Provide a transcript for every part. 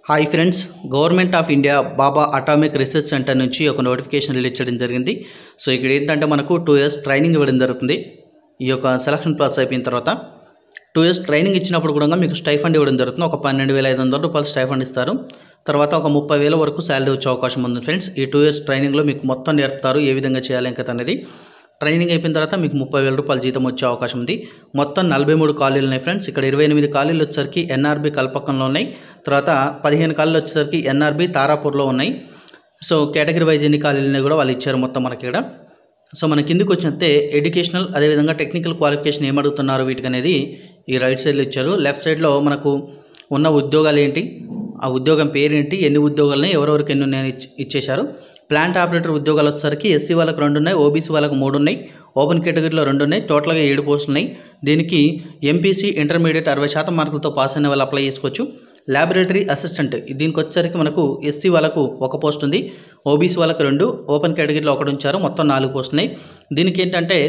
hi friends government of India Bhabha atomic research centre నుంచి ఒక notification release చేయడం జరిగింది సో ఇక్కడ ఏంటంటే మనకు టూ ఇయర్స్ ట్రైనింగ్ ఇవ్వడం జరుగుతుంది ఈ యొక్క సెలక్షన్ ప్రాసెస్ అయిపోయిన తర్వాత టూ ఇయర్స్ ట్రైనింగ్ ఇచ్చినప్పుడు కూడా మీకు స్టైఫండ్ ఇవ్వడం జరుగుతుంది ఒక పన్నెండు వేల ఐదు వందల రూపాయలు స్టైఫండ్ ఇస్తారు తర్వాత ఒక ముప్పై వేల వరకు శాలరీ వచ్చే అవకాశం ఉంది ఫ్రెండ్స్ ఈ టూ ఇయర్స్ ట్రైనింగ్లో మీకు మొత్తం నేర్పుతారు ఏ విధంగా చేయాలి ఇంకా అనేది ట్రైనింగ్ అయిపోయిన తర్వాత మీకు ముప్పై వేల రూపాయల జీతం వచ్చే అవకాశం ఉంది మొత్తం నలభై మూడు ఖాళీలు ఉన్నాయి ఫ్రెండ్స్ ఇక్కడ ఇరవై ఎనిమిది ఖాళీలు వచ్చేసరికి ఎన్ఆర్బి కల్పకంలో ఉన్నాయి తర్వాత పదిహేను ఖాళీలు వచ్చేసరికి ఎన్ఆర్బి తారాపూర్లో ఉన్నాయి సో కేటగిరీ వైజ్ ఎన్ని ఖాళీలు ఉన్నాయి కూడా వాళ్ళు ఇచ్చారు మొత్తం మనకి ఇక్కడ సో మన కిందికి వచ్చినట్టే ఎడ్యుకేషనల్ అదేవిధంగా టెక్నికల్ క్వాలిఫికేషన్ ఏం అడుగుతున్నారు వీటికి అనేది ఈ రైట్ సైడ్లో ఇచ్చారు లెఫ్ట్ సైడ్లో మనకు ఉన్న ఉద్యోగాలు ఏంటి ఆ ఉద్యోగం పేరేంటి ఎన్ని ఉద్యోగాలని ఎవరెవరికి ఎన్ని ఉన్నాయని ఇచ్- ఇచ్చేశారు ప్లాంట్ ఆపరేటర్ ఉద్యోగాలు వచ్చేసరికి ఎస్సీ వాళ్ళకి రెండు ఉన్నాయి ఓబీసీ వాళ్ళకి మూడు ఉన్నాయి ఓపెన్ కేటగిరీలో రెండు ఉన్నాయి టోటల్గా ఏడు పోస్టులు ఉన్నాయి దీనికి ఎంపీసీ ఇంటర్మీడియట్ అరవై శాతం మార్కులతో పాస్ అయిన వాళ్ళు అప్లై చేసుకోవచ్చు ల్యాబొరేటరీ అసిస్టెంట్ దీనికి వచ్చేసరికి మనకు ఎస్సీ వాళ్ళకు ఒక పోస్ట్ ఉంది ఓబీసీ వాళ్ళకి రెండు ఓపెన్ కేటగిరీలో ఒకటి ఉంచారు మొత్తం నాలుగు పోస్టులు ఉన్నాయి దీనికి ఏంటంటే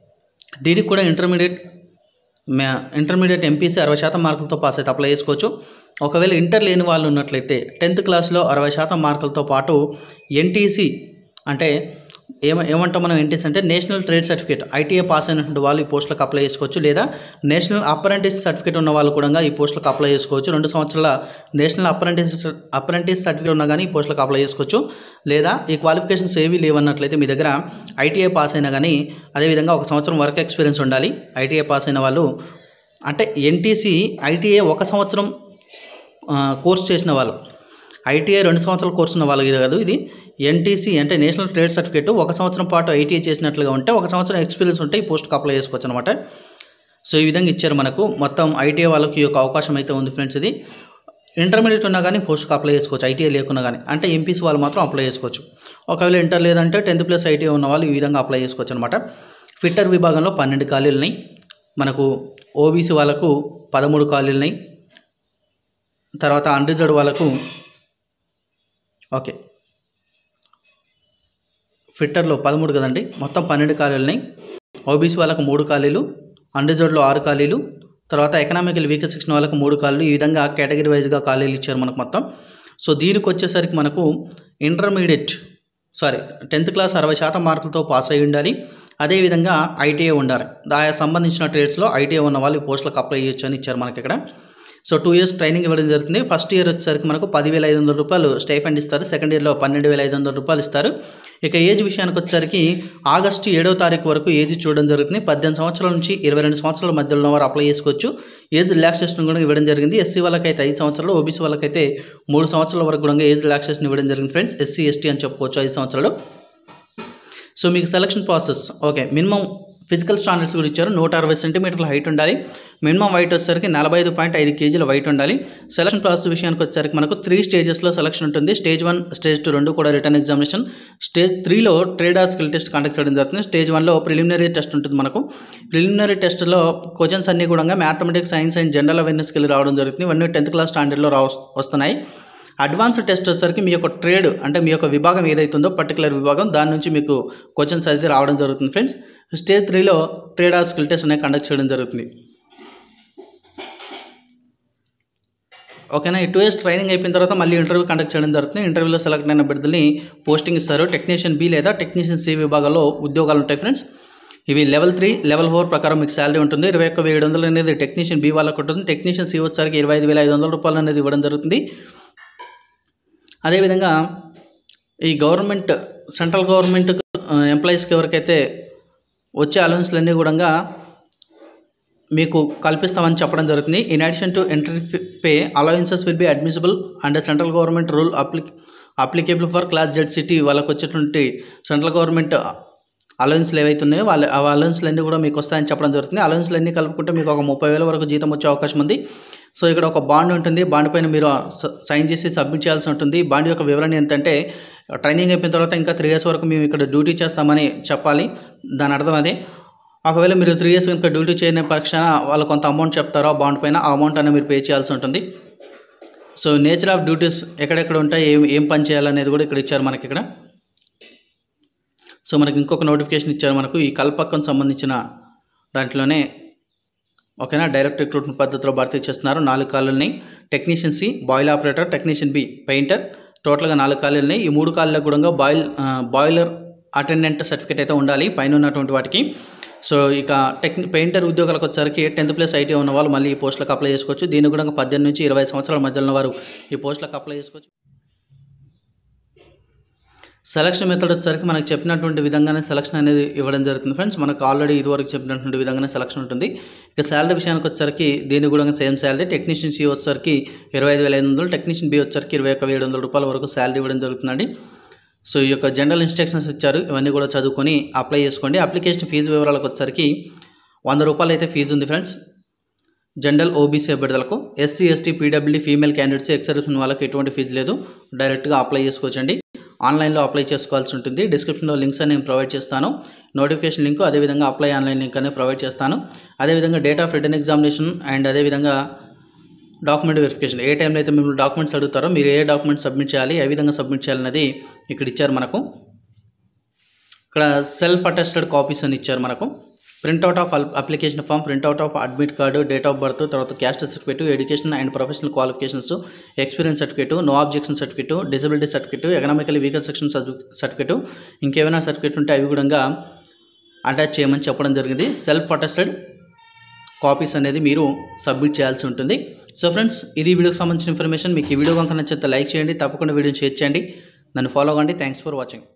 దీనికి కూడా ఇంటర్మీడియట్ మ్యా ఇంటర్మీడియట్ ఎంపీసీ అరవై శాతం మార్కులతో పాస్ అయితే అప్లై చేసుకోవచ్చు ఒకవేళ ఇంటర్ లేని వాళ్ళు ఉన్నట్లయితే టెన్త్ క్లాస్లో అరవై శాతం మార్కులతో పాటు ఎన్టీసీ అంటే ఏమ ఏమంటాం మనం ఎన్టీసీ అంటే national trade certificate ITA pass అయినటువంటి వాళ్ళు ఈ పోస్టులకు అప్లై చేసుకోవచ్చు లేదా నేషనల్ అప్రెంటిస్ సర్టిఫికేట్ ఉన్న వాళ్ళు కూడా ఈ పోస్టులకు అప్లై చేసుకోవచ్చు రెండు సంవత్సరాల నేషనల్ అప్రెంటిస్ అప్రెంటిస్ సర్టిఫికేట్ ఉన్నా కానీ ఈ పోస్టులకు అప్లై చేసుకోవచ్చు లేదా ఈ క్వాలిఫికేషన్స్ ఏవీ లేవన్నట్లయితే మీ దగ్గర ఐటీఐ పాస్ అయినా కానీ అదేవిధంగా ఒక సంవత్సరం వర్క్ ఎక్స్పీరియన్స్ ఉండాలి ఐటీఐ పాస్ అయిన వాళ్ళు అంటే ఎన్టీసీ ఐటీఐ ఒక సంవత్సరం ఆ, కోర్స్ చేసిన వాళ్ళు ఐటీఐ రెండు సంవత్సరాల కోర్స్ ఉన్న వాళ్ళకి ఇది కాదు ఇది ఎన్టీసీ అంటే నేషనల్ ట్రేడ్ సర్టిఫికేట్ ఒక సంవత్సరం పాటు ఐటీఐ చేసినట్లుగా ఉంటే ఒక సంవత్సరం ఎక్స్పీరియన్స్ ఉంటే ఈ పోస్ట్కి అప్లై చేసుకోవచ్చు అనమాట సో ఈ విధంగా ఇచ్చారు మనకు మొత్తం ఐటీఐ వాళ్ళకి ఈ యొక్క అవకాశం అయితే ఉంది ఫ్రెండ్స్ ఇది ఇంటర్మీడియట్ ఉన్నా కానీ పోస్ట్కి అప్లై చేసుకోవచ్చు ఐటీఐ లేకున్నా కానీ అంటే ఎంపీసీ వాళ్ళు మాత్రం అప్లై చేసుకోవచ్చు ఒకవేళ ఇంటర్ లేదంటే టెన్త్ ప్లస్ ఐటీఐ ఉన్న వాళ్ళు ఈ విధంగా అప్లై చేసుకోవచ్చు అనమాట ఫిట్టర్ విభాగంలో పన్నెండు ఖాళీలు ఉన్నాయి మనకు ఓబీసీ వాళ్ళకు పదమూడు ఖాళీలు ఉన్నాయి తర్వాత అన్రిజర్వ్డ్ వాళ్ళకు ఓకే ఫిట్టర్లో పదమూడు కదండి మొత్తం పన్నెండు ఖాళీలు ఉన్నాయి ఓబీసీ వాళ్ళకు మూడు ఖాళీలు అన్రిజర్వ్డ్లో ఆరు ఖాళీలు తర్వాత ఎకనామికల్ వీక్ సెక్షన్ వాళ్ళకు మూడు ఖాళీలు ఈ విధంగా కేటగిరీ వైజ్గా ఖాళీలు ఇచ్చారు మనకు మొత్తం సో దీనికి వచ్చేసరికి మనకు ఇంటర్మీడియట్ సారీ టెన్త్ క్లాస్ అరవై శాతం మార్కులతో పాస్ అయి ఉండాలి అదేవిధంగా ఐటీఐ ఉండాలి ఆయా సంబంధించిన ట్రేడ్స్లో ఐటీఐ ఉన్న వాళ్ళు ఈ పోస్టులకు అప్లై చేయొచ్చు అని ఇచ్చారు మనకి ఇక్కడ సో టూ ఇయర్స్ ట్రైనింగ్ ఇవ్వడం జరుగుతుంది ఫస్ట్ ఇయర్ వచ్చేసరికి మనకు పదివేల ఐదు వందల రూపాయలు స్టైఫండ్ ఇస్తారు సెకండ్ ఇయర్లో పన్నెండు వేల ఐదు వందల రూపాయలు ఇస్తారు ఇక ఏజ్ విషయానికి వచ్చేసరికి ఆగస్టు ఏడవ తారీఖు వరకు ఏజ్ చూడడం జరుగుతుంది పద్దెనిమిది సంవత్సరాల నుంచి ఇరవై రెండు సంవత్సరాల మధ్యలో ఉన్న వారు అప్లై చేసుకోవచ్చు ఏజ్ రిలాక్సేషన్ కూడా ఇవ్వడం జరిగింది ఎస్సీ వాళ్ళకైతే ఐదు సంవత్సరాలు ఓబీసీ వాళ్ళకైతే మూడు సంవత్సరాల వరకు కూడా ఏజ్ రిలాక్సేషన్ ఇవ్వడం జరిగింది ఫ్రెండ్స్ ఎస్సీ ఎస్టీ అని చెప్పుకోవచ్చు ఐదు సంవత్సరాలు సో మీకు selection process okay minimum physical standards కూడా ఇచ్చారు నూట అరవై సెంటీమీటర్ల హైట్ ఉండాలి మినిమం వైట్ వచ్చేసరికి నలభై ఐదు పాయింట్ ఐదు కేజీల వైట్ ఉండాలి సెలక్షన్ ప్రాసెస్ విషయానికి వచ్చేసరికి మనకు త్రీ స్టేజెస్లో సెలక్షన్ ఉంటుంది స్టేజ్ వన్ స్టేజ్ టూ రెండు కూడా రిటర్న్ ఎగ్జామినేషన్ స్టేజ్ త్రీలో ట్రేడ్ ఆ స్కిల్ టెస్ట్ కండక్ట్ చేయడం జరుగుతుంది స్టేజ్ వన్లో ప్రిలిమినరీ టెస్ట్ ఉంటుంది మనకు ప్రిలిమినరీ టెస్ట్లో క్వశ్చన్స్ అన్నీ కూడా mathematics science and general awareness skill రావడం జరుగుతుంది ఇవన్నీ టెన్త్ క్లాస్ స్టాండర్డ్లో రా వస్తున్నాయి అడ్వాన్స్ టెస్ట్ వచ్చేసరికి మీ యొక్క ట్రేడ్ అంటే మీ యొక్క విభాగం ఏదైతుందో పర్టికులర్ విభాగం దాని నుంచి మీకు క్వశ్చన్స్ అయితే రావడం జరుగుతుంది ఫ్రెండ్స్ స్టేజ్ త్రీలో ట్రేడ్ ఆర్ స్కిల్ టెస్ట్ అనేది కండక్ట్ చేయడం జరుగుతుంది ఓకేనా ఈ టూ ఇయర్స్ ట్రైనింగ్ అయిపోయిన తర్వాత మళ్ళీ ఇంటర్వ్యూ కండక్ట్ చేయడం జరుగుతుంది ఇంటర్వ్యూలో సెలెక్ట్ అయిన అభ్యర్థుల్ని పోస్టింగ్ ఇస్తారు టెక్నీషియన్ బి లేదా టెక్నీషియన్ సి విభాగాల్లో ఉద్యోగాలు ఉంటాయి ఫ్రెండ్స్ ఇవి లెవెల్ త్రీ లెవెల్ ఫోర్ ప్రకారం మీకు శాలరీ ఉంటుంది ఇరవై ఒక్క ఏడు వందలు అనేది టెక్నీషియన్ బి వాళ్ళకు ఉంటుంది టెక్నీషియన్ సి వచ్చేసరికి ఇరవై ఐదు వేల ఐదు వందల రూపాయలు అనేది ఇవ్వడం జరుగుతుంది అదేవిధంగా ఈ గవర్నమెంట్ సెంట్రల్ గవర్నమెంట్ ఎంప్లాయీస్కి ఎవరికైతే వచ్చే అలవెన్స్లన్నీ కూడా మీకు కల్పిస్తామని చెప్పడం జరుగుతుంది in addition to entry pay allowances will be admissible under central government rule appli applicable for class Z city వాళ్ళకి వచ్చేటువంటి సెంట్రల్ గవర్నమెంట్ అలవెన్స్లు ఏవైతే ఉన్నాయో వాళ్ళ ఆ అలవెన్స్లు అన్నీ కూడా మీకు వస్తాయని చెప్పడం జరుగుతుంది అలవెన్స్లు అన్నీ కలుపుకుంటే మీకు ఒక ముప్పై వేల వరకు జీతం వచ్చే అవకాశం ఉంది సో ఇక్కడ ఒక బాండ్ ఉంటుంది బాండ్ పైన మీరు స- సైన్ చేసి సబ్మిట్ చేయాల్సి ఉంటుంది బాండ్ యొక్క వివరణ ఏంటంటే ట్రైనింగ్ అయిపోయిన తర్వాత ఇంకా త్రీ ఇయర్స్ వరకు మేము ఇక్కడ డ్యూటీ చేస్తామని చెప్పాలి దాని అర్థం అదే ఒకవేళ మీరు త్రీ ఇయర్స్ కనుక డ్యూటీ చేయని పరీక్ష వాళ్ళు కొంత అమౌంట్ చెప్తారో ఆ బాండ్ పైన ఆ అమౌంట్ అనేది మీరు పే చేయాల్సి ఉంటుంది సో నేచర్ ఆఫ్ డ్యూటీస్ ఎక్కడెక్కడ ఉంటాయి ఏం ఏం పని చేయాలనేది కూడా ఇక్కడ ఇచ్చారు మనకి ఇక్కడ సో మనకి ఇంకొక నోటిఫికేషన్ ఇచ్చారు మనకు ఈ కల్పక్కం సంబంధించిన దాంట్లోనే ఓకేనా డైరెక్ట్ రిక్రూట్మెంట్ పద్ధతిలో భర్తీ చేస్తున్నారు నాలుగు ఖాళీలని technician C boiler operator technician B painter టోటల్గా నాలుగు ఖాళీలని ఈ మూడు ఖాళీలకు కూడా బాయిల్ ఆ, బాయిలర్ అటెండెంట్ సర్టిఫికేట్ అయితే ఉండాలి పైన ఉన్నటువంటి వాటికి సో ఇక టెక్ పెయింటర్ ఉద్యోగాలకు వచ్చేసరికి టెన్త్ ప్లస్ ఐటీ ఉన్న వాళ్ళు మళ్ళీ ఈ పోస్టులకు అప్లై చేసుకోవచ్చు దీన్ని కూడా పద్దెనిమిది నుంచి ఇరవై సంవత్సరాల మధ్యలో ఉన్న వారు ఈ పోస్టులకు అప్లై చేసుకోవచ్చు సెలక్షన్ మెథడ్ వచ్చేసరికి మనకు చెప్పినటువంటి విధంగానే సెలక్షన్ అనేది ఇవ్వడం జరుగుతుంది ఫ్రెండ్స్ మనకు ఆల్రెడీ ఇదివరకు చెప్పినటువంటి విధంగానే సెలక్షన్ ఉంటుంది ఇక శాలరీ విషయానికి వచ్చేసరికి దీని కూడా సేమ్ శాలరీ టెక్నీషియన్ సి వచ్చేసరికి ఇరవై ఐదు వేల ఐదు వందలు టెక్నీషియన్ బి వచ్చేసరికి ఇరవై ఒక ఏడు వందల రూపాయల వరకు శాలరీ ఇవ్వడం జరుగుతుందండి సో ఈ యొక్క జనరల్ ఇన్స్ట్రక్షన్స్ ఇచ్చారు ఇవన్నీ కూడా చదువుకొని అప్లై చేసుకోండి అప్లికేషన్ ఫీజు వివరాలకు వచ్చేసరికి వంద రూపాయలు అయితే ఫీజు ఉంది ఫ్రెండ్స్ జనరల్ ఓబీసీ అభ్యర్థులకు SC ST PWD female candidates ex service వాళ్ళకి ఎటువంటి ఫీజు లేదు డైరెక్ట్గా అప్లై చేసుకోవచ్చండి ఆన్లైన్లో అప్లై చేసుకోవాల్సి ఉంటుంది డిస్క్రిప్షన్లో లింక్స్ అని నేను ప్రొవైడ్ చేస్తాను నోటిఫికేషన్ లింక్ అదేవిధంగా అప్లై ఆన్లైన్ లింక్ అనేది ప్రొవైడ్ చేస్తాను అదేవిధంగా date of written examination and అదేవిధంగా డాక్యుమెంట్ వెరిఫికేషన్ ఏ టైంలో అయితే మిమ్మల్ని డాక్యుమెంట్స్ అడుగుతారో మీరు ఏ డాక్యుమెంట్స్ సబ్మిట్ చేయాలి ఏ విధంగా సబ్మిట్ చేయాలన్నది ఇక్కడ ఇచ్చారు మనకు ఇక్కడ సెల్ఫ్ అటెస్టెడ్ కాపీస్ అని ఇచ్చారు మనకు printout of application form printout of admit card date of birth తర్వాత caste certificate education and professional qualifications experience certificate no objection certificate disability certificate economically weaker section certificate ఇంకేమైనా certificate ఉంటే అవి కూడా attach చేయమని చెప్పడం జరిగింది సెల్ఫ్ అటెస్టెడ్ కాపీస్ అనేది మీరు సబ్మిట్ చేయాల్సి ఉంటుంది సో ఫ్రెండ్స్ ఇది ఈ వీడియోకి సంబంధించిన ఇన్ఫర్మేషన్ మీకు ఈ వీడియో కనుక నచ్చితే లైక్ చేయండి తప్పకుండా వీడియోని షేర్ చేయండి నన్ను ఫాలో అవ్వండి థ్యాంక్స్ ఫర్ వాచింగ్